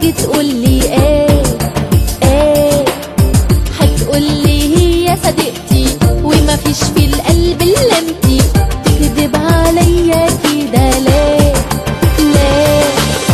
تيجي تقولي ايه ايه هتقولي هي صديقتي وما فيش في القلب الا انتي تكذب عليا كده ليه ليه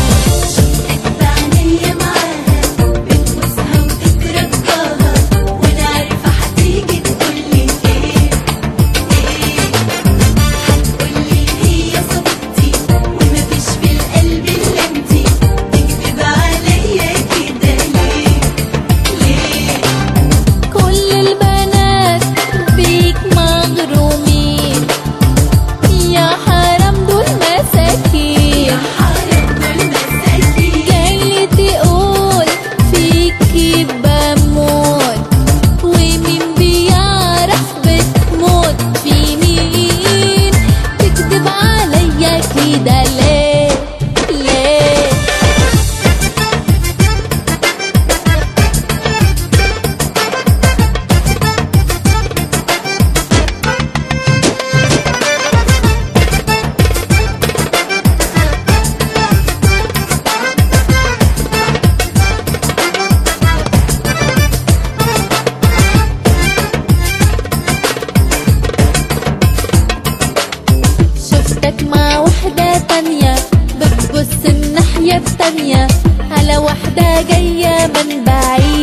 بعينيا معاها بتبوسها وتترجاها وانا عارفه هتيجي تقولي ايه ايه هتقولي هي صديقتي ومفيش في القلب الا انتي تكذب عليا كده ليه ليه كل البنات بيك مغرومين يا حرام دول مساكين حرام دول مساكين جاي تقول فيكي بموت ومين بيعرف بتموت في مين تكذب عليا كده ليه ليه شفتك مع واحدة تانية بتبص الناحية التانية على واحدة جاية من بعيد